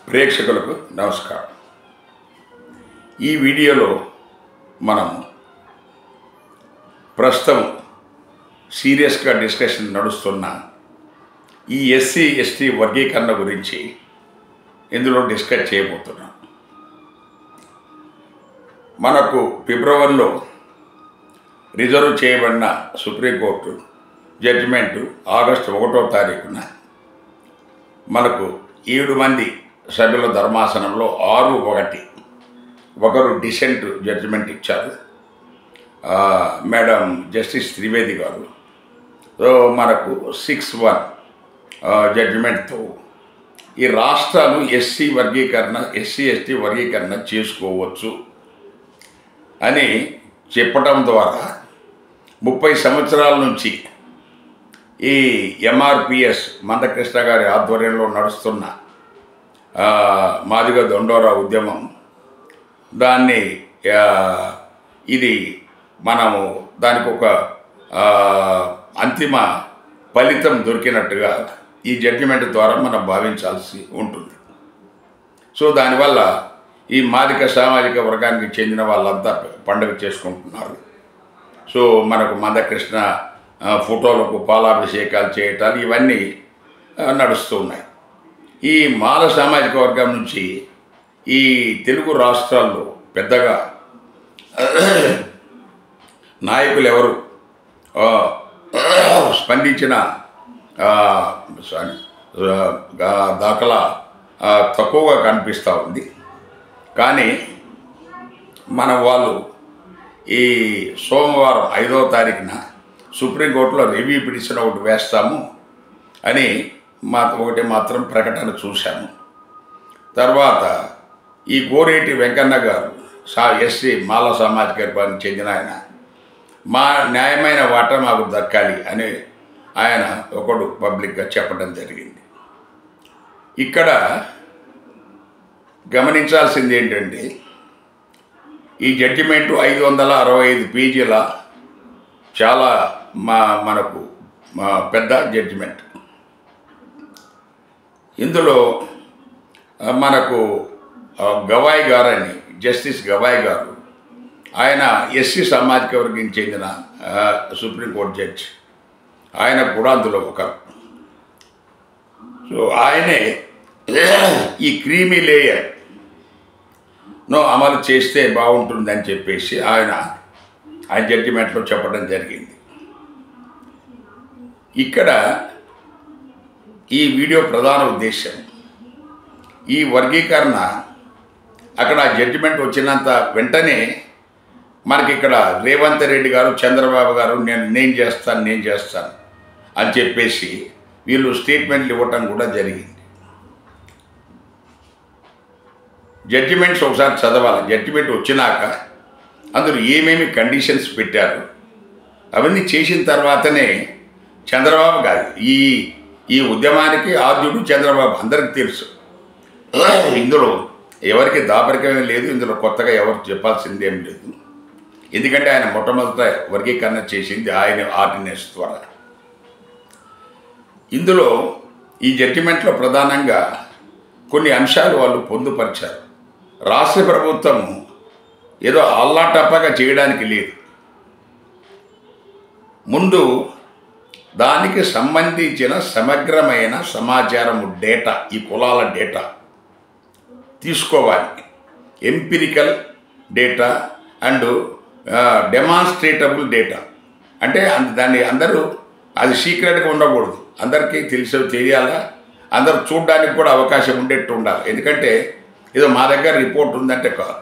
ప్రేక్షకులకు నమస్కారం ఈ వీడియోలో మనం ప్రస్తుతం సీరియస్గా డిస్కషన్ నడుస్తున్న ఈ ఎస్సీ ఎస్టీ వర్గీకరణ గురించి ఇందులో డిస్కస్ చేయబోతున్నాం మనకు ఫిబ్రవరిలో రిజర్వ్ చేయబడిన సుప్రీంకోర్టు జడ్జిమెంటు ఆగస్టు ఒకటో తారీఖున మనకు ఏడు మంది సభ్యుల ధర్మాసనంలో ఆరు ఒకటి ఒకరు డిసెంట్ జడ్జిమెంట్ ఇచ్చారు ఆ, మేడం జస్టిస్ త్రివేది గారు సో మనకు సిక్స్ వన్ జడ్జిమెంట్తో ఈ రాష్ట్రాలు ఎస్సీ వర్గీకరణ ఎస్సీ ఎస్టీ వర్గీకరణ చేసుకోవచ్చు అని చెప్పటం ద్వారా ముప్పై సంవత్సరాల నుంచి ఈ ఎంఆర్పిఎస్ మందకృష్ణ గారి ఆధ్వర్యంలో నడుస్తున్న ఆ, మాదిగ దొండోరా ఉద్యమం దాన్ని ఆ, ఇది మనము దానికి ఒక ఆ, అంతిమ ఫలితం దొరికినట్టుగా ఈ జడ్జిమెంట్ ద్వారా మనం భావించాల్సి ఉంటుంది సో దానివల్ల ఈ మాదిక సామాజిక వర్గానికి చెందిన వాళ్ళంతా పండుగ చేసుకుంటున్నారు సో మనకు మందకృష్ణ ఆ, ఫోటోలకు పాలాభిషేకాలు చేయటాలు ఇవన్నీ ఆ, నడుస్తూ ఉన్నాయి ఈ మాల సామాజిక వర్గం నుంచి ఈ తెలుగు రాష్ట్రాల్లో పెద్దగా నాయకులు ఎవరు ఆ, స్పందించిన ఆ, సారీ, ఆ, దాఖలా ఆ, తక్కువగా కనిపిస్తూ ఉంది కానీ మన వాళ్ళు ఈ సోమవారం ఐదవ తారీఖున సుప్రీంకోర్టులో రివ్యూ పిటిషన్ ఒకటి వేస్తాము అని మా ఒకటి మాత్రం ప్రకటన చూశాము తర్వాత ఈ గోరేటి వెంకన్న గారు సా ఎస్సీ మాల సామాజిక వర్గానికి చెందిన ఆయన మా న్యాయమైన వాటా మాకు దక్కాలి అని ఆయన ఒకడు పబ్లిక్గా చెప్పడం జరిగింది ఇక్కడ గమనించాల్సింది ఏంటంటే ఈ జడ్జిమెంటు ఐదు వందల అరవై ఐదు పేజీల చాలా మా మనకు మా పెద్ద జడ్జిమెంట్ ఇందులో ఆ, మనకు ఆ, గవాయ్ గారని జస్టిస్ గవాయ్ గారు ఆయన ఎస్సీ సామాజిక వర్గం చెందిన ఆ, సుప్రీంకోర్టు జడ్జి ఆయన కూడా అందులో ఒకరు సో ఆయనే ఈ క్రీమీ లేయర్ నో అమలు చేస్తే బాగుంటుందని చెప్పేసి ఆయన ఆయన జడ్జిమెంట్లో చెప్పడం జరిగింది ఇక్కడ ఈ వీడియో ప్రధాన ఉద్దేశం ఈ వర్గీకరణ అక్కడ జడ్జిమెంట్ వచ్చినంత వెంటనే మనకి ఇక్కడ రేవంత్ రెడ్డి గారు చంద్రబాబు గారు నేను నేను చేస్తాను నేను చేస్తాను అని చెప్పేసి వీళ్ళు స్టేట్మెంట్లు ఇవ్వటం కూడా జరిగింది జడ్జిమెంట్స్ ఒకసారి చదవాలి జడ్జిమెంట్ వచ్చినాక అందులో ఏమేమి కండిషన్స్ పెట్టారు అవన్నీ చేసిన తర్వాతనే చంద్రబాబు గారు ఈ ఈ ఉద్యమానికి ఆద్యుడు చంద్రబాబు అందరికి తెలుసు ఇందులో ఎవరికి దాపరికమే లేదు ఇందులో కొత్తగా ఎవరు చెప్పాల్సింది ఏం లేదు ఎందుకంటే ఆయన మొట్టమొదట వర్గీకరణ చేసింది ఆయన ఆర్డినెన్స్ ద్వారా ఇందులో ఈ జడ్జిమెంట్లో ప్రధానంగా కొన్ని అంశాలు వాళ్ళు పొందుపరిచారు రాష్ట్ర ప్రభుత్వం ఏదో అల్లాటప్పగా చేయడానికి లేదు ముందు దానికి సంబంధించిన సమగ్రమైన సమాచారము డేటా ఈ కులాల డేటా తీసుకోవాలి empirical data and demonstrable data అంటే అంద- దాన్ని అందరూ అది సీక్రెట్గా ఉండకూడదు అందరికీ తెలిసి తెలియాలా అందరూ చూడడానికి కూడా అవకాశం ఉండేట్టు ఉండాలి ఎందుకంటే ఏదో మా దగ్గర రిపోర్ట్ ఉందంటే కాదు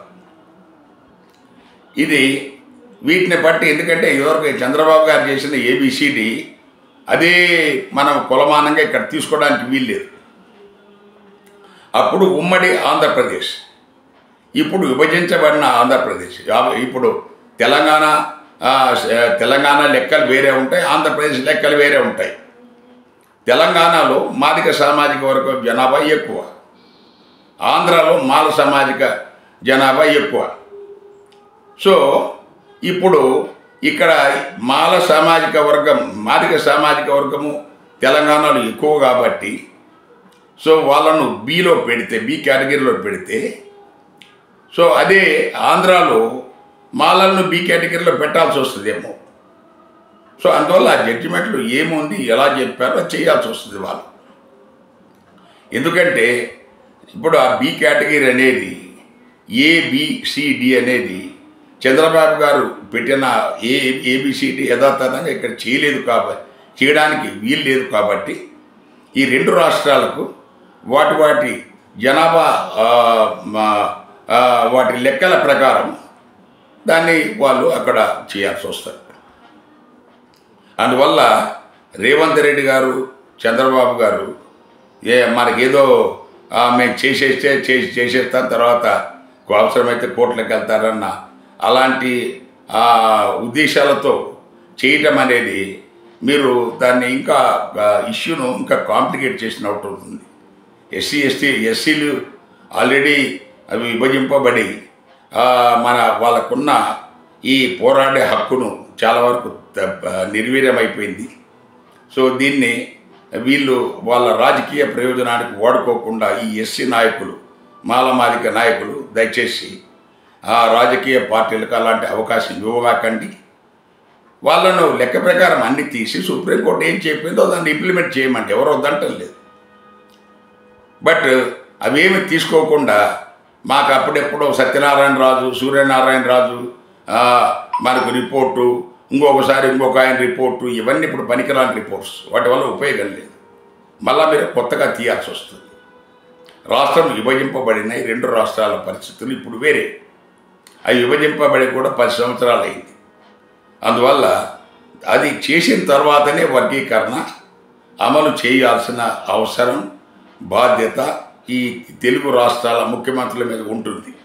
ఇది వీటిని బట్టి ఎందుకంటే ఇదివరకు చంద్రబాబు గారు చేసిన ఏబిసిడి అదే మనం కులమానంగా ఇక్కడ తీసుకోవడానికి వీల్లేదు అప్పుడు ఉమ్మడి ఆంధ్రప్రదేశ్ ఇప్పుడు విభజించబడిన ఆంధ్రప్రదేశ్ ఆ- ఇప్పుడు తెలంగాణ ఆ, స- తెలంగాణ లెక్కలు వేరే ఉంటాయి ఆంధ్రప్రదేశ్ లెక్కలు వేరే ఉంటాయి తెలంగాణలో మాదిక సామాజిక వర్గం జనాభా ఎక్కువ ఆంధ్రాలో మాల సామాజిక జనాభా ఎక్కువ సో ఇప్పుడు ఇక్కడ మాల సామాజిక వర్గం మాదిక సామాజిక వర్గము తెలంగాణలో ఎక్కువ కాబట్టి సో వాళ్ళను బిలో పెడితే బి కేటగిరీలో పెడితే సో అదే ఆంధ్రాలో మాలలను బి కేటగిరీలో పెట్టాల్సి వస్తుందేమో సో అందువల్ల ఆ జడ్జిమెంట్లు ఏముంది ఎలా చెప్పారో అది చేయాల్సి వస్తుంది వాళ్ళు ఎందుకంటే ఇప్పుడు ఆ బి కేటగిరీ అనేది ఏబిసిడి అనేది చంద్రబాబు గారు పెట్టిన ఏ ఏబిసిడి యథాతథంగా ఇక్కడ చేయలేదు కాబట్టి చేయడానికి వీలు లేదు కాబట్టి ఈ రెండు రాష్ట్రాలకు వాటి వాటి జనాభా ఆ, మా- ఆ, వాటి లెక్కల ప్రకారం దాన్ని వాళ్ళు అక్కడ చేయాల్సి వస్తుంది అందువల్ల రేవంత్ రెడ్డి గారు చంద్రబాబు గారు ఏ మనకేదో ఆ, మేము చేసేస్తే చేసి చేసేస్తాం తర్వాత అవసరమైతే కోర్టులకు వెళ్తారన్న అలాంటి ఆ, ఉద్దేశాలతో చేయటం అనేది మీరు దాన్ని ఇంకా ఆ, ఇష్యూను ఇంకా కాంప్లికేట్ చేసినట్టు అవుతుంది ఎస్సీ ఎస్టీ ఎస్సీలు ఆల్రెడీ అవి విభజింపబడి ఆ, మన వాళ్ళకున్న ఈ పోరాడే హక్కును చాలా వరకు త- నిర్వీర్యమైపోయింది సో దీన్ని వీళ్ళు వాళ్ళ రాజకీయ ప్రయోజనానికి వాడుకోకుండా ఈ ఎస్సీ నాయకులు మాలమాదిక నాయకులు దయచేసి ఆ రాజకీయ పార్టీలకు అలాంటి అవకాశం ఇవ్వకండి వాళ్ళను లెక్క ప్రకారం అన్ని తీసి సుప్రీంకోర్టు ఏం చెప్పిందో దాన్ని ఇంప్లిమెంట్ చేయమంటే ఎవరు వద్దంటం లేదు బట్ అవేమి తీసుకోకుండా మాకు అప్పుడెప్పుడో సత్యనారాయణ రాజు సూర్యనారాయణ రాజు ఆ, మనకు రిపోర్టు ఇంకొకసారి ఇంకొక ఆయన రిపోర్టు ఇవన్నీ ఇప్పుడు పనికిరాని రిపోర్ట్స్ వాటి వల్ల ఉపయోగం లేదు మళ్ళా మీరు కొత్తగా తీయాల్సి వస్తుంది రాష్ట్రం విభజింపబడిన ఈ రెండు రాష్ట్రాల పరిస్థితులు ఇప్పుడు వేరే అవి విభజింపబడి కూడా పది సంవత్సరాలు అయింది అందువల్ల అది చేసిన తర్వాతనే వర్గీకరణ అమలు చేయాల్సిన అవసరం బాధ్యత ఈ తెలుగు రాష్ట్రాల ముఖ్యమంత్రుల మీద ఉంటుంది